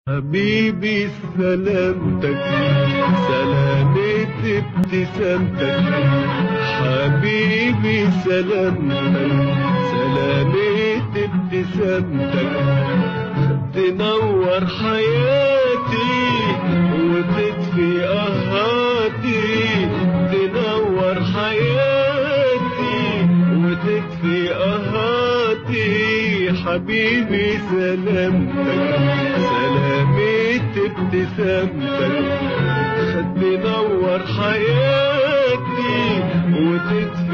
حبيبي سلامتك سلامة ابتسامتك حبيبي سلامتك سلامة ابتسامتك تنور حياتي وتطفي أهاتي تنور حياتي وتطفي أهاتي حبيبي سلامتك سلامة ابتسامتك خد نور حياتي وتدفي